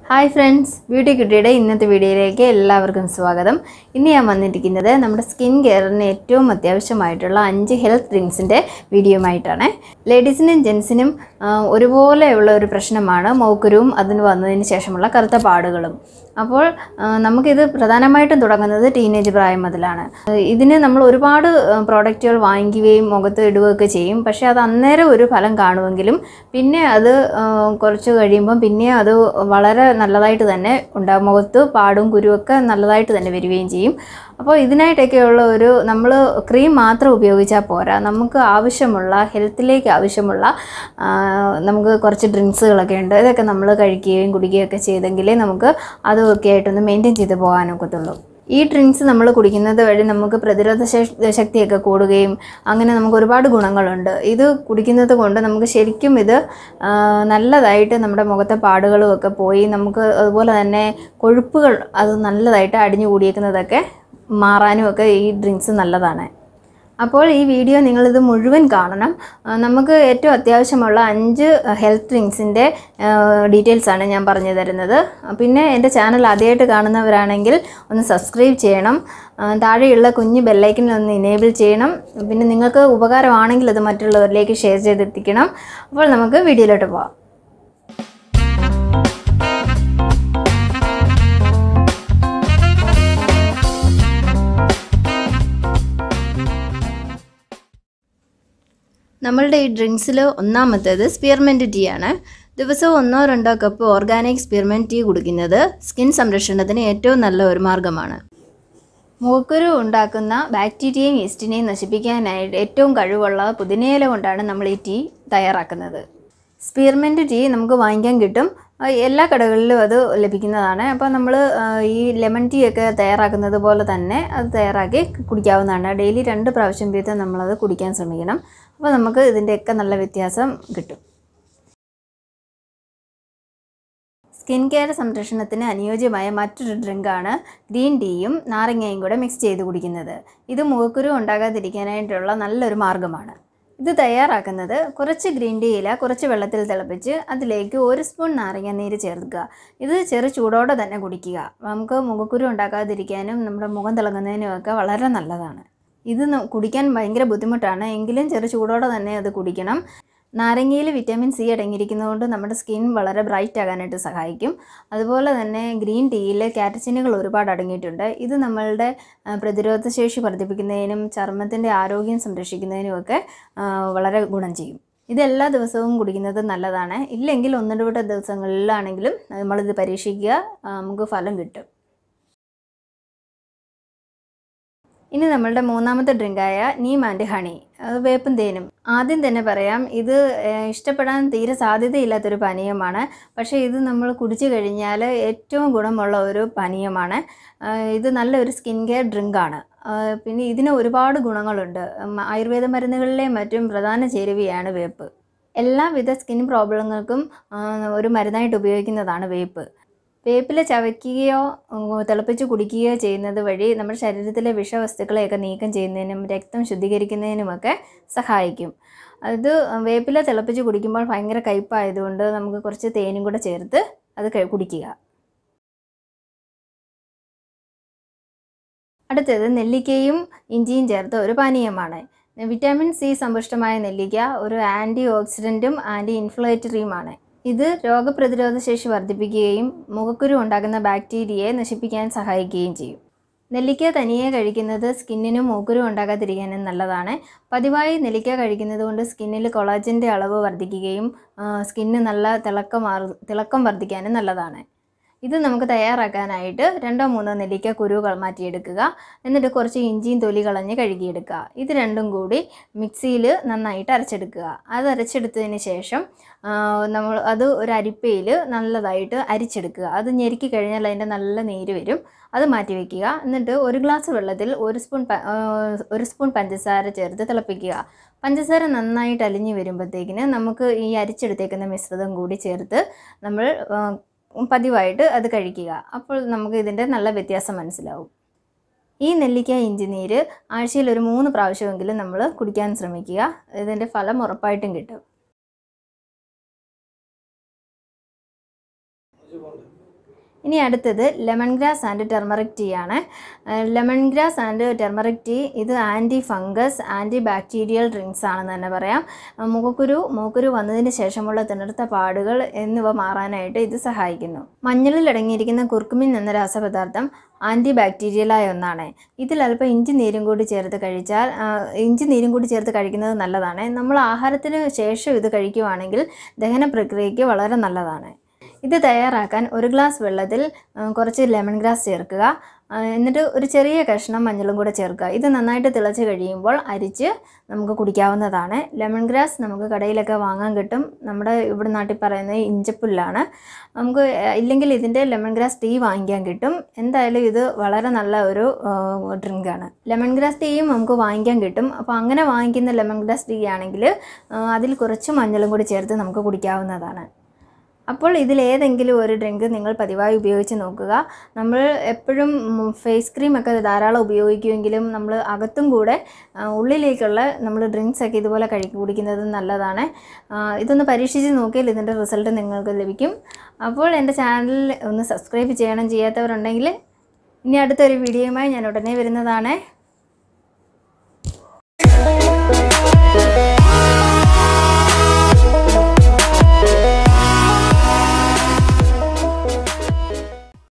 hi friends beauty കിട്ടിയുടെ ഇന്നത്തെ വീഡിയോയിലേക്ക് എല്ലാവർക്കും സ്വാഗതം ഇന്ന് ഞാൻ വന്നിരിക്കുന്നത് നമ്മുടെ സ്കിൻ കെയറിന് ഏറ്റവും അത്യാവശ്യമായിട്ടുള്ള അഞ്ച് ഹെൽത്ത് ഡ്രിങ്ക്സിൻ്റെ വീഡിയോയുമായിട്ടാണ് ലേഡീസിനും ജെൻസിനും ആ, ഒരുപോലെയുള്ള ഒരു പ്രശ്നമാണ് മൗക്കുരുവും അതിന് വന്നതിന് ശേഷമുള്ള കറുത്ത പാടുകളും അപ്പോൾ ആ, നമുക്കിത് പ്രധാനമായിട്ടും തുടങ്ങുന്നത് ടീനേജ് പ്രായം മുതലാണ് ഇതിന് നമ്മൾ ഒരുപാട് പ്രോഡക്റ്റുകൾ വാങ്ങിക്കുകയും മുഖത്ത് ഇടുകയൊക്കെ ചെയ്യും പക്ഷേ അത് അന്നേരം ഒരു ഫലം കാണുമെങ്കിലും പിന്നെ അത് ആ, കുറച്ച് കഴിയുമ്പം പിന്നെ അത് വളരെ നല്ലതായിട്ട് തന്നെ ഉണ്ടാകും മുഖത്ത് പാടും കുരുവൊക്കെ നല്ലതായിട്ട് തന്നെ വരികയും ചെയ്യും അപ്പോൾ ഇതിനായിട്ടൊക്കെയുള്ള ഒരു നമ്മൾ ക്രീം മാത്രം ഉപയോഗിച്ചാൽ പോരാ നമുക്ക് ആവശ്യമുള്ള ഹെൽത്തിലേക്ക് ആവശ്യമുള്ള ആ, നമുക്ക് കുറച്ച് ഡ്രിങ്ക്സുകളൊക്കെ ഉണ്ട് ഇതൊക്കെ നമ്മൾ കഴിക്കുകയും കുടിക്കുകയൊക്കെ ചെയ്തെങ്കിലേ നമുക്ക് അതൊക്കെ ആയിട്ടൊന്ന് മെയിൻറ്റെയിൻ ചെയ്ത് പോകാനൊക്കത്തുള്ളൂ ഈ ഡ്രിങ്ക്സ് നമ്മൾ കുടിക്കുന്നത് വഴി നമുക്ക് പ്രതിരോധ ശേ- ശക്തിയൊക്കെ കൂടുകയും അങ്ങനെ നമുക്ക് ഒരുപാട് ഗുണങ്ങളുണ്ട് ഇത് കുടിക്കുന്നത് കൊണ്ട് നമുക്ക് ശരിക്കും ഇത് ആ, നല്ലതായിട്ട് നമ്മുടെ മുഖത്തെ പാടുകളും ഒക്കെ പോയി നമുക്ക് അതുപോലെ തന്നെ കൊഴുപ്പുകൾ അത് നല്ലതായിട്ട് അടിഞ്ഞു കൂടിയേക്കുന്നതൊക്കെ മാറാനും ഒക്കെ ഈ ഡ്രിങ്ക്സ് നല്ലതാണ് അപ്പോൾ ഈ വീഡിയോ നിങ്ങളിത് മുഴുവൻ കാണണം ആ, നമുക്ക് ഏറ്റവും അത്യാവശ്യമുള്ള അഞ്ച് ഹെൽത്ത് ഡ്രിങ്ക്സിൻ്റെ ഡീറ്റെയിൽസാണ് ഞാൻ പറഞ്ഞു തരുന്നത് പിന്നെ എൻ്റെ ചാനൽ ആദ്യമായിട്ട് കാണുന്നവരാണെങ്കിൽ ഒന്ന് സബ്സ്ക്രൈബ് ചെയ്യണം ആ, താഴെയുള്ള കുഞ്ഞ് ബെല്ലൈക്കനിൽ ഒന്ന് ഇനേബിൾ ചെയ്യണം പിന്നെ നിങ്ങൾക്ക് ഉപകാരമാണെങ്കിൽ അത് മറ്റുള്ളവരിലേക്ക് ഷെയർ ചെയ്തെത്തിക്കണം അപ്പോൾ നമുക്ക് വീഡിയോയിലോട്ട് പോവാം നമ്മളുടെ ഈ ഡ്രിങ്ക്സിൽ ഒന്നാമത്തേത് സ്പിയർമെൻറ്റ് ടീ ആണ് ദിവസവും ഒന്നോ രണ്ടോ കപ്പ് ഓർഗാനിക് സ്പിയർമെൻറ്റ് ടീ കുടിക്കുന്നത് സ്കിൻ സംരക്ഷണത്തിന് ഏറ്റവും നല്ല ഒരു മാർഗ്ഗമാണ് മൂക്കുരു ഉണ്ടാക്കുന്ന ബാക്ടീരിയയും ഈസ്റ്റിനെയും നശിപ്പിക്കാനായിട്ട് ഏറ്റവും കഴിവുള്ള പുതിനയില കൊണ്ടാണ് നമ്മൾ ഈ ടീ തയ്യാറാക്കുന്നത് സ്പിയർമെൻറ്റ് ടീ നമുക്ക് വാങ്ങിക്കാൻ കിട്ടും ആ, എല്ലാ കടകളിലും അത് ലഭിക്കുന്നതാണ് അപ്പോൾ നമ്മൾ ഈ ലെമൺ ടീ ഒക്കെ തയ്യാറാക്കുന്നത് പോലെ തന്നെ അത് തയ്യാറാക്കി കുടിക്കാവുന്നതാണ് ഡെയിലി രണ്ട് പ്രാവശ്യം വീതം നമ്മളത് കുടിക്കാൻ ശ്രമിക്കണം അപ്പോൾ നമുക്ക് ഇതിൻ്റെയൊക്കെ നല്ല വ്യത്യാസം കിട്ടും സ്കിൻ കെയർ സംരക്ഷണത്തിന് അനുയോജ്യമായ മറ്റൊരു ഡ്രിങ്കാണ് ഗ്രീൻ ടീയും നാരങ്ങയും കൂടെ മിക്സ് ചെയ്ത് കുടിക്കുന്നത് ഇത് മുഖക്കുരു ഉണ്ടാകാതിരിക്കാനായിട്ടുള്ള നല്ലൊരു മാർഗ്ഗമാണ് ഇത് തയ്യാറാക്കുന്നത് കുറച്ച് ഗ്രീൻ ടീ ഇല കുറച്ച് വെള്ളത്തിൽ തിളപ്പിച്ച് അതിലേക്ക് ഒരു സ്പൂൺ നാരങ്ങ നീര് ചേർക്കുക ഇത് ചെറു ചൂടോടെ തന്നെ കുടിക്കുക നമുക്ക് മുഖക്കുരു ഉണ്ടാക്കാതിരിക്കാനും നമ്മുടെ മുഖം തിളങ്ങുന്നതിനും ഒക്കെ വളരെ നല്ലതാണ് ഇത് ന- കുടിക്കാൻ ഭയങ്കര ബുദ്ധിമുട്ടാണ് എങ്കിലും ചെറു ചൂടോടെ തന്നെ അത് കുടിക്കണം നാരങ്ങയിൽ വിറ്റാമിൻ സി അടങ്ങിയിരിക്കുന്നതുകൊണ്ട് നമ്മുടെ സ്കിൻ വളരെ ബ്രൈറ്റ് ആകാനായിട്ട് സഹായിക്കും അതുപോലെ തന്നെ ഗ്രീൻ ടീയിൽ കാറ്റച്ചിനുകൾ ഒരുപാട് അടങ്ങിയിട്ടുണ്ട് ഇത് നമ്മളുടെ ആ, പ്രതിരോധശേഷി വർദ്ധിപ്പിക്കുന്നതിനും ചർമ്മത്തിൻ്റെ ആരോഗ്യം സംരക്ഷിക്കുന്നതിനും ഒക്കെ ആ, വളരെ ഗുണം ചെയ്യും ഇത് എല്ലാ ദിവസവും കുടിക്കുന്നത് നല്ലതാണ് ഇല്ലെങ്കിൽ ഒന്നിടവിട്ട ദിവസങ്ങളിലാണെങ്കിലും നമ്മളിത് പരീക്ഷിക്കുക ആ, നമുക്ക് ഫലം കിട്ടും ഇനി നമ്മളുടെ മൂന്നാമത്തെ ഡ്രിങ്കായ നീം ആൻഡ് ഹണി അത് വേപ്പും തേനും ആദ്യം തന്നെ പറയാം ഇത് ഏഹ്, ഇഷ്ടപ്പെടാൻ തീരെ സാധ്യതയില്ലാത്തൊരു പാനീയമാണ് പക്ഷേ ഇത് നമ്മൾ കുടിച്ചു കഴിഞ്ഞാൽ ഏറ്റവും ഗുണമുള്ള ഒരു പാനീയമാണ് ആഹ് ഇത് നല്ലൊരു സ്കിൻ കെയർ ഡ്രിങ്കാണ് ആഹ് പിന്നെ ഇതിന് ഒരുപാട് ഗുണങ്ങളുണ്ട് ഉം, ആയുർവേദ മരുന്നുകളിലെയും മറ്റും പ്രധാന ചേരുവയാണ് വേപ്പ് എല്ലാവിധ സ്കിൻ പ്രോബ്ലങ്ങൾക്കും ആഹ്, ഒരു മരുന്നായിട്ട് ഉപയോഗിക്കുന്നതാണ് വേപ്പ് വേപ്പില ചവയ്ക്കുകയോ ഉം, തിളപ്പിച്ച് കുടിക്കുകയോ ചെയ്യുന്നത് വഴി നമ്മുടെ ശരീരത്തിലെ വിഷവസ്തുക്കളെയൊക്കെ നീക്കം ചെയ്യുന്നതിനും രക്തം ശുദ്ധീകരിക്കുന്നതിനുമൊക്കെ സഹായിക്കും അത് വേപ്പില തിളപ്പിച്ച് കുടിക്കുമ്പോൾ ഭയങ്കര കയ്പായതുകൊണ്ട് നമുക്ക് കുറച്ച് തേനും കൂടെ ചേർത്ത് അത് കഴി- കുടിക്കുക അടുത്തത് നെല്ലിക്കയും ഇഞ്ചിയും ചേർത്ത ഒരു പാനീയമാണ് വിറ്റാമിൻ സി സമ്പുഷ്ടമായ നെല്ലിക്ക ഒരു ആൻറ്റി ഓക്സിഡൻറ്റും ആൻറ്റി ഇൻഫ്ലേറ്ററിയുമാണ് ഇത് രോഗപ്രതിരോധ ശേഷി വർദ്ധിപ്പിക്കുകയും മുഖക്കുരു ഉണ്ടാകുന്ന ബാക്ടീരിയയെ നശിപ്പിക്കാൻ സഹായിക്കുകയും ചെയ്യും നെല്ലിക്ക തനിയെ കഴിക്കുന്നത് സ്കിന്നിനും മൂക്കുരും ഉണ്ടാകാതിരിക്കാനും നല്ലതാണ് പതിവായി നെല്ലിക്ക കഴിക്കുന്നത് കൊണ്ട് സ്കിന്നിൽ കൊളാജൻ്റെ അളവ് വർദ്ധിക്കുകയും ആ, സ്കിന്ന് നല്ല തിളക്കം മാറ- തിളക്കം വർദ്ധിക്കാനും നല്ലതാണ് ഇത് നമുക്ക് തയ്യാറാക്കാനായിട്ട് രണ്ടോ മൂന്നോ നെല്ലിക്ക കുരുകൾ മാറ്റിയെടുക്കുക എന്നിട്ട് കുറച്ച് ഇഞ്ചിയും തൊലി കളഞ്ഞ് കഴുകിയെടുക്കുക ഇത് രണ്ടും കൂടി മിക്സിയിൽ നന്നായിട്ട് അരച്ചെടുക്കുക അത് അരച്ചെടുത്തതിന് ശേഷം ആ, നമ്മൾ അത് ഒരു അരിപ്പയിൽ നല്ലതായിട്ട് അരിച്ചെടുക്കുക അത് ഞെരുക്കി കഴിഞ്ഞാൽ അതിൻ്റെ നല്ല നീര് വരും അത് മാറ്റി വയ്ക്കുക എന്നിട്ട് ഒരു ഗ്ലാസ് വെള്ളത്തിൽ ഒരു സ്പൂൺ പ- ആ, ഒരു സ്പൂൺ പഞ്ചസാര ചേർത്ത് തിളപ്പിക്കുക പഞ്ചസാര നന്നായിട്ട് അലിഞ്ഞു വരുമ്പോഴത്തേക്കിന് നമുക്ക് ഈ അരിച്ചെടുത്തേക്കുന്ന മിശ്രിതം കൂടി ചേർത്ത് നമ്മൾ ആ, പതിവായിട്ട് അത് കഴിക്കുക അപ്പോൾ നമുക്ക് ഇതിൻ്റെ നല്ല വ്യത്യാസം മനസ്സിലാവും ഈ നെല്ലിക്ക ഇഞ്ചി നീര് ആഴ്ചയിൽ ഒരു മൂന്ന് പ്രാവശ്യമെങ്കിലും നമ്മൾ കുടിക്കാൻ ശ്രമിക്കുക ഇതിൻ്റെ ഫലം ഉറപ്പായിട്ടും കിട്ടും ഇനി അടുത്തത് lemon grass and turmeric tea ആണ് lemon grass and turmeric tea ഇത് anti fungus anti bacterial drinks ആണെന്ന് തന്നെ പറയാം ആ, മുഖക്കുരു മൂക്കുരു വന്നതിന് ശേഷമുള്ള തിണർത്ത പാടുകൾ എന്നിവ മാറാനായിട്ട് ഇത് സഹായിക്കുന്നു മഞ്ഞളിൽ അടങ്ങിയിരിക്കുന്ന കുർക്കുമിൻ എന്ന രാസപദാർത്ഥം ആൻറ്റി ബാക്ടീരിയലായ ഒന്നാണ് ഇതിൽ അല്പം ഇഞ്ചി നീരും കൂടി ചേർത്ത് കഴിച്ചാൽ ആ, ഇഞ്ചി നീരും കൂടി ചേർത്ത് കഴിക്കുന്നത് നല്ലതാണ് നമ്മൾ ആഹാരത്തിന് ശേഷം ഇത് കഴിക്കുവാണെങ്കിൽ ദഹന പ്രക്രിയയ്ക്ക് വളരെ നല്ലതാണ് ഇത് തയ്യാറാക്കാൻ ഒരു ഗ്ലാസ് വെള്ളത്തിൽ ആ, കുറച്ച് ലെമൺ ഗ്രാസ് ചേർക്കുക ആ, എന്നിട്ട് ഒരു ചെറിയ കഷ്ണം മഞ്ഞളും കൂടെ ചേർക്കുക ഇത് നന്നായിട്ട് തിളച്ച് കഴിയുമ്പോൾ അരിച്ച് നമുക്ക് കുടിക്കാവുന്നതാണ് ലെമൺ ഗ്രാസ് നമുക്ക് കടയിലൊക്കെ വാങ്ങാൻ കിട്ടും നമ്മുടെ ഇവിടെ നാട്ടിൽ പറയുന്നത് ഇഞ്ചപ്പുല്ലാണ് നമുക്ക് ആ, ഇല്ലെങ്കിൽ ഇതിൻ്റെ ലെമൺ ഗ്രാസ് ടീ വാങ്ങിക്കാൻ കിട്ടും എന്തായാലും ഇത് വളരെ നല്ല ഒരു ഡ്രിങ്കാണ് ലെമൺ ഗ്രാസ് ടീയും നമുക്ക് വാങ്ങിക്കാൻ കിട്ടും അപ്പോൾ അങ്ങനെ വാങ്ങിക്കുന്ന ലെമൺ ഗ്രാസ് ടീ ആണെങ്കിൽ ആ, അതിൽ കുറച്ച് മഞ്ഞളും കൂടി ചേർത്ത് നമുക്ക് കുടിക്കാവുന്നതാണ് അപ്പോൾ ഇതിലേതെങ്കിലും ഒരു ഡ്രിങ്ക് നിങ്ങൾ പതിവായി ഉപയോഗിച്ച് നോക്കുക നമ്മൾ എപ്പോഴും ഫേസ് ക്രീം ഒക്കെ ധാരാളം ഉപയോഗിക്കുമെങ്കിലും നമ്മൾ അകത്തും കൂടെ ആ, ഉള്ളിലേക്കുള്ള നമ്മൾ ഡ്രിങ്ക്സ് ഒക്കെ ഇതുപോലെ കഴി കുടിക്കുന്നത് നല്ലതാണ് ആ, ഇതൊന്ന് പരീക്ഷിച്ച് നോക്കിയാൽ ഇതിൻ്റെ റിസൾട്ട് നിങ്ങൾക്ക് ലഭിക്കും അപ്പോൾ എൻ്റെ ചാനൽ ഒന്ന് സബ്സ്ക്രൈബ് ചെയ്യണം ചെയ്യാത്തവരുണ്ടെങ്കിൽ ഇനി അടുത്തൊരു വീഡിയോയുമായി ഞാൻ ഉടനെ വരുന്നതാണ്